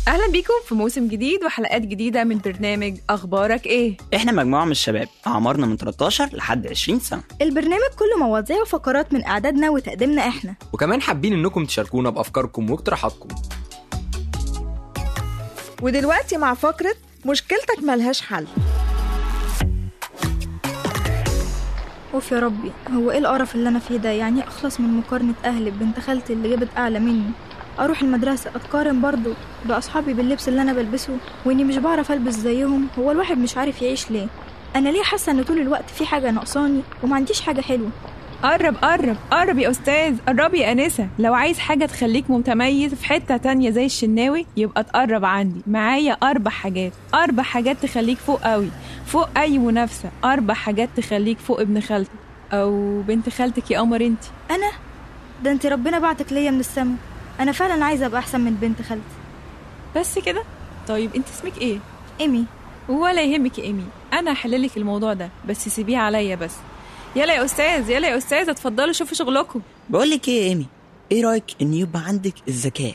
اهلا بيكم في موسم جديد وحلقات جديده من برنامج اخبارك ايه احنا مجموعة من الشباب أعمارنا من 13 لحد 20 سنة البرنامج كله مواضيع وفقرات من إعدادنا وتقديمنا إحنا وكمان حابين انكم تشاركونا بافكاركم واقتراحاتكم ودلوقتي مع فقرة مشكلتك ملهاش حل اوف يا ربي هو ايه القرف اللي انا فيه ده يعني اخلص من مقارنة اهلي ببنت خالتي اللي جابت اعلى مني اروح المدرسة اتقارن برضو باصحابي باللبس اللي انا بلبسه واني مش بعرف البس زيهم هو الواحد مش عارف يعيش ليه انا ليه حاسة ان طول الوقت في حاجة ناقصاني وما عنديش حاجة حلوة قرب قرب قرب يا استاذ قرب يا انسه لو عايز حاجه تخليك متميز في حته تانية زي الشناوي يبقى تقرب عندي معايا اربع حاجات اربع حاجات تخليك فوق قوي فوق اي منافسه اربع حاجات تخليك فوق ابن خالتك او بنت خالتك يا قمر انت انا ده انت ربنا بعتك ليا من السما انا فعلا عايزة ابقى احسن من بنت خالتي بس كده طيب انت اسمك ايه ايمي ولا يهمك يا ايمي انا هحللك الموضوع ده بس سيبيه عليا بس يلا يا استاذ يلا يا استاذ اتفضلوا شوفوا شغلكم بقول لك إيه يا إيمي إيه رأيك إن يبقى عندك الذكاء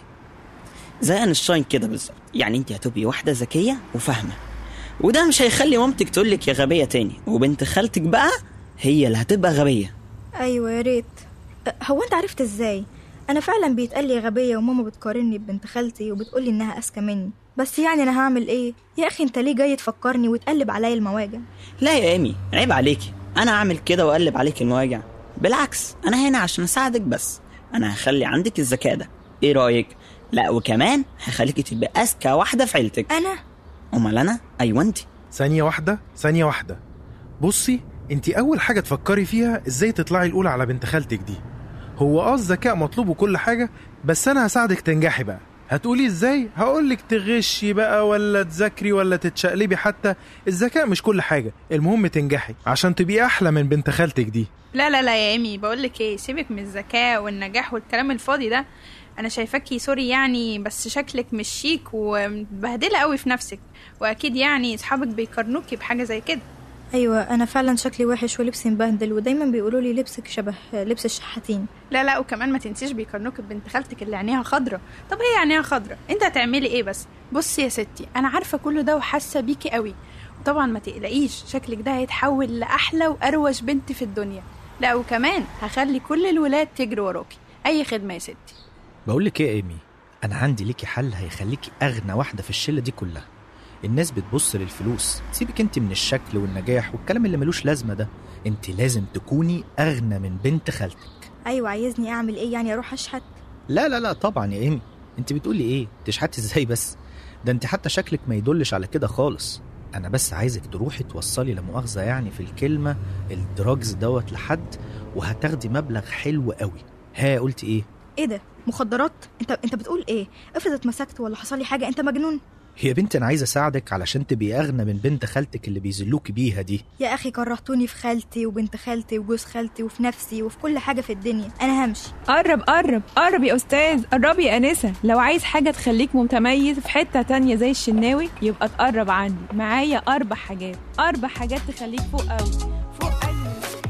زي أينشتاين كده بالظبط يعني أنت هتبقي واحدة ذكية وفاهمة وده مش هيخلي مامتك تقول لك يا غبية تاني وبنت خالتك بقى هي اللي هتبقى غبية ايوه يا ريت أه، هو انت عرفت ازاي انا فعلا بيتقال لي غبيه وماما بتقارني ببنت خالتي وبتقولي انها اذكى مني بس يعني انا هعمل ايه يا اخي انت ليه جاي تفكرني وتقلب عليا المواجع لا يا إيمي عيب عليكي أنا أعمل كده وأقلب عليك المواجع بالعكس أنا هنا عشان أساعدك بس أنا هخلي عندك الذكاء ده إيه رأيك؟ لا وكمان هخليكي تبقى أذكى واحدة في عيلتك انا أمال أنا؟ أيوة أنت ثانية واحدة ثانية واحدة بصي انت أول حاجة تفكري فيها ازاي تطلعي الأولى على بنت خالتك دي هو اه الذكاء مطلوب وكل حاجة بس أنا هساعدك تنجحي بقى هتقولي ازاي؟ هقولك تغشي بقى ولا تذاكري ولا تتشقلبي حتى الذكاء مش كل حاجة المهم تنجحي عشان تبقي أحلى من بنت خالتك دي لا لا لا يا ايمي بقول لك ايه سيبك من الذكاء والنجاح والكلام الفاضي ده انا شايفاكي سوري يعني بس شكلك مش شيك ومبهدله قوي في نفسك واكيد يعني اصحابك بيقارنوكي بحاجه زي كده ايوه انا فعلا شكلي وحش ولبسي مبهدل ودايما بيقولوا لي لبسك شبه لبس الشحاتين لا لا وكمان ما تنسيش بيقارنوك ببنت خالتك اللي عينيها خضرة طب هي عينيها خضرة انت هتعملي ايه بس بصي يا ستي انا عارفه كل ده وحاسه بيكي قوي وطبعا ما تقلقيش شكلك ده هيتحول لاحلى واروش بنت في الدنيا لا وكمان هخلي كل الولاد تجري وراكي اي خدمه يا ستي بقول لك ايه يا ايمي انا عندي ليكي حل هيخليكي اغنى واحده في الشله دي كلها الناس بتبص للفلوس سيبك انت من الشكل والنجاح والكلام اللي ملوش لازمه ده انت لازم تكوني اغنى من بنت خالتك ايوه عايزني اعمل ايه يعني اروح اشحت لا لا لا طبعا يا ايمي انت بتقولي ايه تشحتي ازاي بس ده انت حتى شكلك ما يدلش على كده خالص انا بس عايزك تروحي توصلي لا مؤاخذه يعني في الكلمه الدراجز دوت لحد وهتاخدي مبلغ حلو قوي ها قلت ايه ايه ده مخدرات انت انت بتقول ايه افرض اتمسكت ولا حصل لي حاجه انت مجنون يا بنت انا عايز اساعدك علشان تبقي اغنى من بنت خالتك اللي بيذلوكي بيها دي يا اخي كرهتوني في خالتي وبنت خالتي وجوز خالتي وفي نفسي وفي كل حاجه في الدنيا انا همشي قرب قرب قرب يا استاذ قرب يا انسه لو عايز حاجه تخليك متميز في حته تانية زي الشناوي يبقى تقرب عندي معايا اربع حاجات اربع حاجات تخليك فوق قوي فوق اي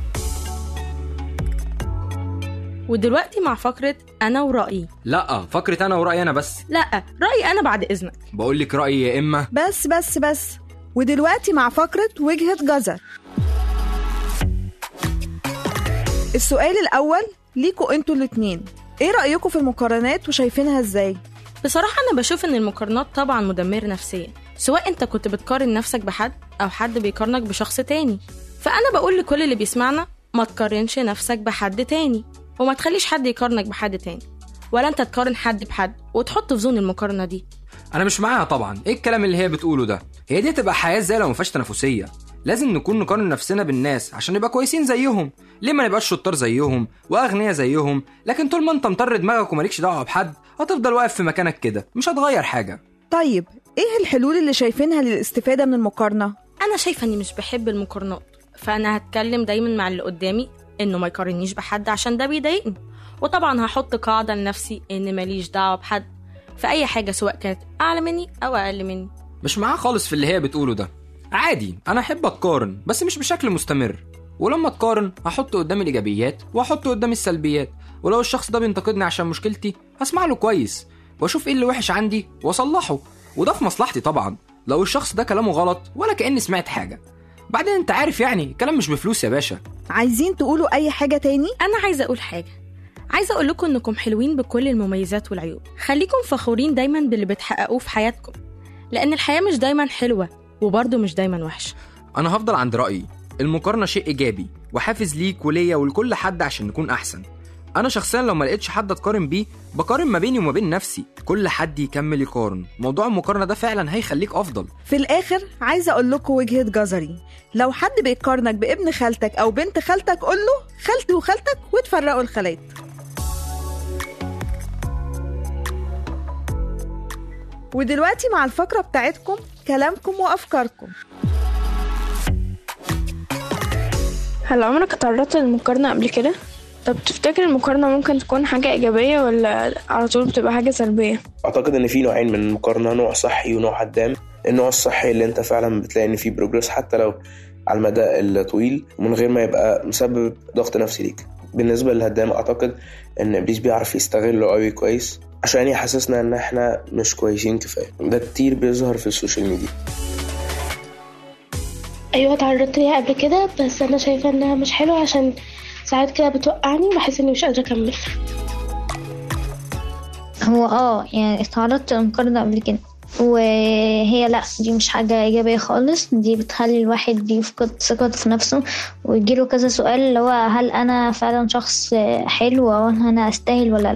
ودلوقتي مع فقرة أنا ورأيي لا فكرة انا ورأيي انا بس لا رأيي أنا بعد إذنك بقول لك رأيي يا اما بس بس بس ودلوقتي مع فقرة وجهة جزر السؤال الأول ليكوا انتوا الاتنين ايه رأيكم في المقارنات وشايفينها ازاي؟ بصراحة أنا بشوف إن المقارنات طبعا مدمرة نفسيا سواء أنت كنت بتقارن نفسك بحد أو حد بيقارنك بشخص تاني فأنا بقول لكل اللي بيسمعنا ما تقارنش نفسك بحد تاني وما تخليش حد يقارنك بحد تاني ولا أنت تقارن حد بحد وتحط في زون المقارنة دي انا مش معاها طبعا ايه الكلام اللي هي بتقوله ده هي دي تبقى حياه ازاي لو ما فيهاش تنافسيه لازم نكون نقارن نفسنا بالناس عشان نبقى كويسين زيهم ليه ما نبقاش شطار زيهم واغنياء زيهم لكن طول ما انت مطر دماغك ومالكش دعوه بحد هتفضل واقف في مكانك كده مش هتغير حاجه طيب ايه الحلول اللي شايفينها للاستفادة من المقارنة؟ أنا شايفة إني مش بحب المقارنات فأنا هتكلم دايما مع اللي قدامي إنه ما يقارنيش بحد عشان ده بيضايقني وطبعا هحط قاعدة لنفسي إن ماليش دعوة بحد في أي حاجة سواء كانت أعلى مني أو أقل مني مش معاه خالص في اللي هي بتقوله ده عادي انا احب اتقارن بس مش بشكل مستمر ولما اتقارن هحط قدامي الايجابيات واحط قدامي السلبيات ولو الشخص ده بينتقدني عشان مشكلتي هسمع له كويس واشوف ايه اللي وحش عندي واصلحه وده في مصلحتي طبعا لو الشخص ده كلامه غلط ولا كاني سمعت حاجه بعدين انت عارف يعني الكلام مش بفلوس يا باشا عايزين تقولوا اي حاجه تاني انا عايزه اقول حاجه عايزه اقول لكم انكم حلوين بكل المميزات والعيوب خليكم فخورين دايما باللي بتحققوه في حياتكم لان الحياه مش دايما حلوه وبرضه مش دايما وحشه انا هفضل عند رايي المقارنه شيء ايجابي وحافز ليك وليا ولكل حد عشان نكون احسن انا شخصيا لو ما لقيتش حد اتقارن بيه بقارن ما بيني وما بين نفسي كل حد يكمل يقارن موضوع المقارنه ده فعلا هيخليك افضل في الاخر عايزه اقول لكم وجهه جزري لو حد بيقارنك بابن خالتك او بنت خالتك قول له خالتي وخالتك وتفرقوا الخالات ودلوقتي مع الفقره بتاعتكم كلامكم وافكاركم هل عمرك اتعرضت للمقارنة قبل كده؟ طب تفتكر المقارنة ممكن تكون حاجة إيجابية ولا على طول بتبقى حاجة سلبية؟ اعتقد ان في نوعين من المقارنه نوع صحي ونوع هدام النوع الصحي اللي انت فعلا بتلاقي ان في بروجرس حتى لو على المدى الطويل ومن غير ما يبقى مسبب ضغط نفسي ليك بالنسبه للهدام اعتقد ان ابليس بيعرف يستغله قوي كويس عشان يحسسنا ان احنا مش كويسين كفايه ده كتير بيظهر في السوشيال ميديا ايوه اتعرضت ليها قبل كده بس انا شايفه انها مش حلوه عشان ساعات كده بتوقعني بحس اني مش قادره اكمل هو اه يعني اتعرضت للمقارنة قبل كده وهي لا دي مش حاجة إيجابية خالص دي بتخلي الواحد يفقد ثقته في نفسه ويجيله كذا سؤال اللي هو هل أنا فعلا شخص حلو أو هل أنا أستاهل ولا لأ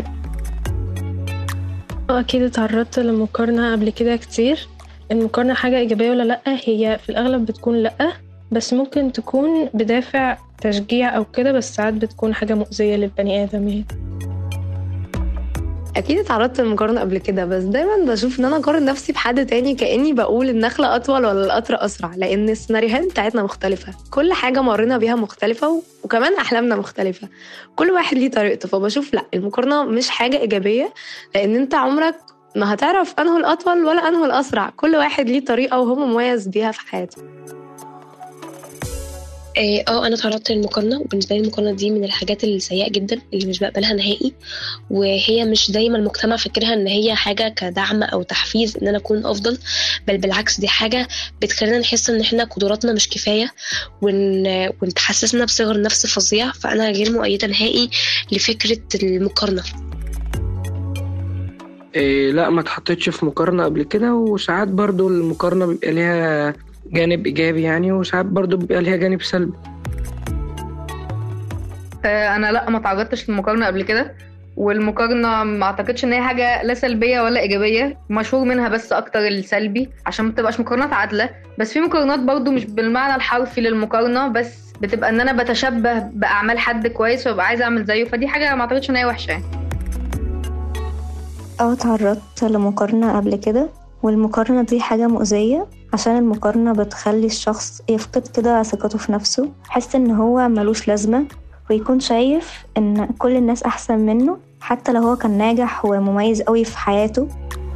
أكيد اتعرضت للمقارنة قبل كده كتير المقارنة حاجة إيجابية ولا لأ هي في الأغلب بتكون لأ بس ممكن تكون بدافع تشجيع أو كده بس ساعات بتكون حاجة مؤذية للبني آدم يعني اكيد اتعرضت للمقارنه قبل كده بس دايما بشوف ان انا اقارن نفسي بحد تاني كاني بقول النخله اطول ولا القطر اسرع لان السيناريوهات بتاعتنا مختلفه كل حاجه مرينا بيها مختلفه و... وكمان احلامنا مختلفه كل واحد ليه طريقته فبشوف لا المقارنه مش حاجه ايجابيه لان انت عمرك ما هتعرف انه الاطول ولا انه الاسرع كل واحد ليه طريقه وهو مميز بيها في حياته إيه، اه انا تعرضت للمقارنه وبالنسبه لي المقارنه دي من الحاجات السيئه جدا اللي مش بقبلها نهائي وهي مش دايما المجتمع فاكرها ان هي حاجه كدعم او تحفيز ان انا اكون افضل بل بالعكس دي حاجه بتخلينا نحس ان احنا قدراتنا مش كفايه وان وتحسسنا بصغر نفس فظيع فانا غير مؤيده نهائي لفكره المقارنه إيه لا ما اتحطيتش في مقارنة قبل كده وساعات برضو المقارنة بيبقى ليها جانب إيجابي يعني وساعات برضو بيبقى ليها جانب سلبي آه، انا لا ما تعرضتش للمقارنه قبل كده والمقارنه ما اعتقدش ان هي حاجه لا سلبيه ولا ايجابيه مشهور منها بس اكتر السلبي عشان ما تبقاش مقارنات عادله بس في مقارنات برضو مش بالمعنى الحرفي للمقارنه بس بتبقى ان انا بتشبه باعمال حد كويس وابقى عايزه اعمل زيه فدي حاجه ما اعتقدش ان هي وحشه يعني أو اتعرضت لمقارنة قبل كده والمقارنة دي حاجة مؤذية عشان المقارنة بتخلي الشخص يفقد كده ثقته في نفسه يحس إن هو ملوش لازمة ويكون شايف إن كل الناس أحسن منه حتى لو هو كان ناجح ومميز قوي في حياته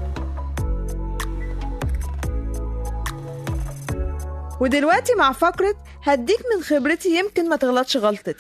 ودلوقتي مع فقرة هديك من خبرتي يمكن ما تغلطش غلطتي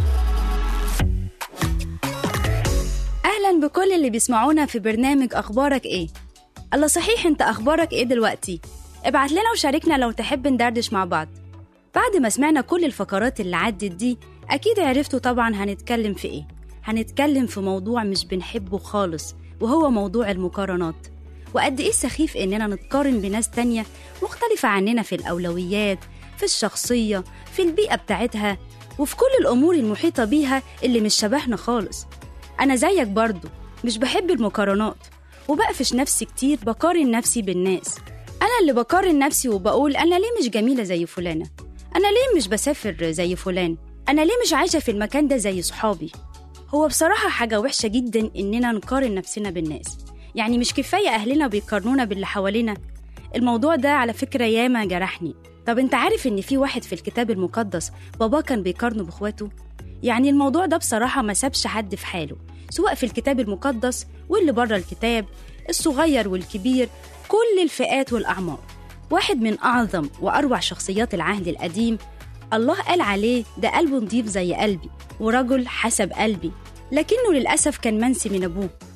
أهلا بكل اللي بيسمعونا في برنامج أخبارك إيه الله صحيح أنت أخبارك إيه دلوقتي ابعت لنا وشاركنا لو تحب ندردش مع بعض بعد ما سمعنا كل الفقرات اللي عدت دي أكيد عرفتوا طبعا هنتكلم في إيه هنتكلم في موضوع مش بنحبه خالص وهو موضوع المقارنات وقد إيه سخيف إننا نتقارن بناس تانية مختلفة عننا في الأولويات في الشخصية في البيئة بتاعتها وفي كل الأمور المحيطة بيها اللي مش شبهنا خالص أنا زيك برضو مش بحب المقارنات وبقفش نفسي كتير بقارن نفسي بالناس أنا اللي بقارن نفسي وبقول أنا ليه مش جميلة زي فلانة أنا ليه مش بسافر زي فلان أنا ليه مش عايشة في المكان ده زي صحابي هو بصراحة حاجة وحشة جدا إننا نقارن نفسنا بالناس يعني مش كفاية أهلنا بيقارنونا باللي حوالينا الموضوع ده على فكرة ياما جرحني طب انت عارف ان في واحد في الكتاب المقدس باباه كان بيقارنه باخواته يعني الموضوع ده بصراحة ما سابش حد في حاله سواء في الكتاب المقدس واللي بره الكتاب الصغير والكبير كل الفئات والأعمار واحد من أعظم وأروع شخصيات العهد القديم الله قال عليه ده قلبه نضيف زي قلبي ورجل حسب قلبي لكنه للأسف كان منسي من أبوه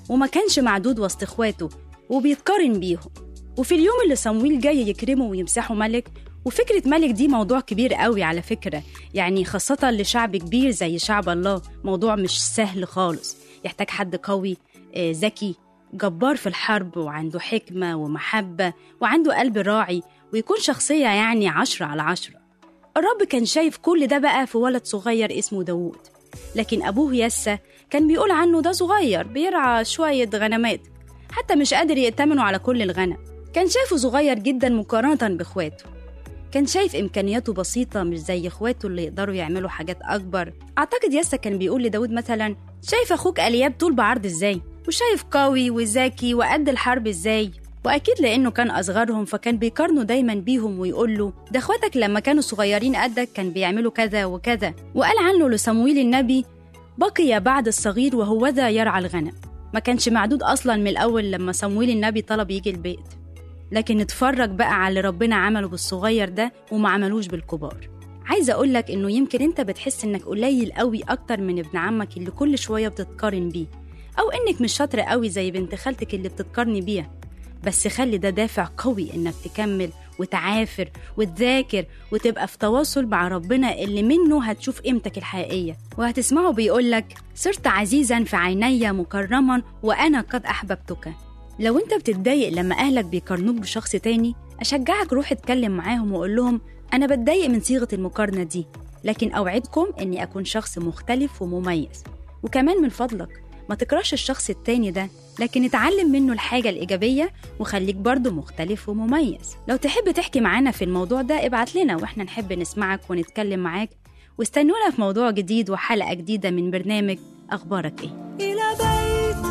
وما كانش معدود وسط اخواته وبيتقارن بيهم وفي اليوم اللي صمويل جاي يكرمه ويمسحه ملك وفكرة ملك دي موضوع كبير قوي على فكرة يعني خاصة لشعب كبير زي شعب الله موضوع مش سهل خالص يحتاج حد قوي آه، ذكي جبار في الحرب وعنده حكمة ومحبة وعنده قلب راعي ويكون شخصية يعني عشرة على عشرة الرب كان شايف كل ده بقى في ولد صغير اسمه داوود لكن أبوه يسا كان بيقول عنه ده صغير بيرعى شوية غنمات حتى مش قادر يأتمنوا على كل الغنم كان شايفه صغير جدا مقارنة بإخواته كان شايف إمكانياته بسيطة مش زي إخواته اللي يقدروا يعملوا حاجات أكبر أعتقد يسا كان بيقول لداود مثلا شايف أخوك ألياب طول بعرض إزاي وشايف قوي وذكي وقد الحرب إزاي وأكيد لأنه كان أصغرهم فكان بيقارنوا دايما بيهم ويقول له ده إخواتك لما كانوا صغيرين قدك كان بيعملوا كذا وكذا وقال عنه لصمويل النبي بقي بعد الصغير وهو ذا يرعى الغنم ما كانش معدود أصلا من الأول لما صمويل النبي طلب يجي البيت لكن اتفرج بقى على اللي ربنا عمله بالصغير ده وما عملوش بالكبار عايزة أقولك إنه يمكن أنت بتحس إنك قليل قوي أكتر من ابن عمك اللي كل شوية بتتقارن بيه أو إنك مش شاطرة قوي زي بنت خالتك اللي بتتقارني بيها بس خلي ده دافع قوي إنك تكمل وتعافر وتذاكر وتبقى في تواصل مع ربنا اللي منه هتشوف قيمتك الحقيقية وهتسمعه بيقولك صرت عزيزا في عيني مكرما وأنا قد أحببتك لو انت بتتضايق لما أهلك بيقارنوك بشخص تاني أشجعك روح اتكلم معاهم وقول لهم أنا بتضايق من صيغة المقارنة دي لكن أوعدكم إني أكون شخص مختلف ومميز وكمان من فضلك ما تكرهش الشخص التاني ده لكن اتعلم منه الحاجة الإيجابية وخليك برضه مختلف ومميز لو تحب تحكي معانا في الموضوع ده ابعت لنا واحنا نحب نسمعك ونتكلم معاك واستنونا في موضوع جديد وحلقة جديدة من برنامج أخبارك إيه إلى بيت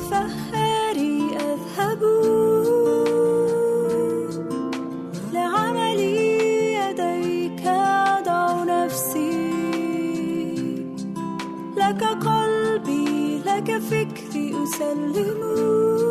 الفخار أذهب لعمل يديك أضع نفسي لك قلبي لك فكري أسلم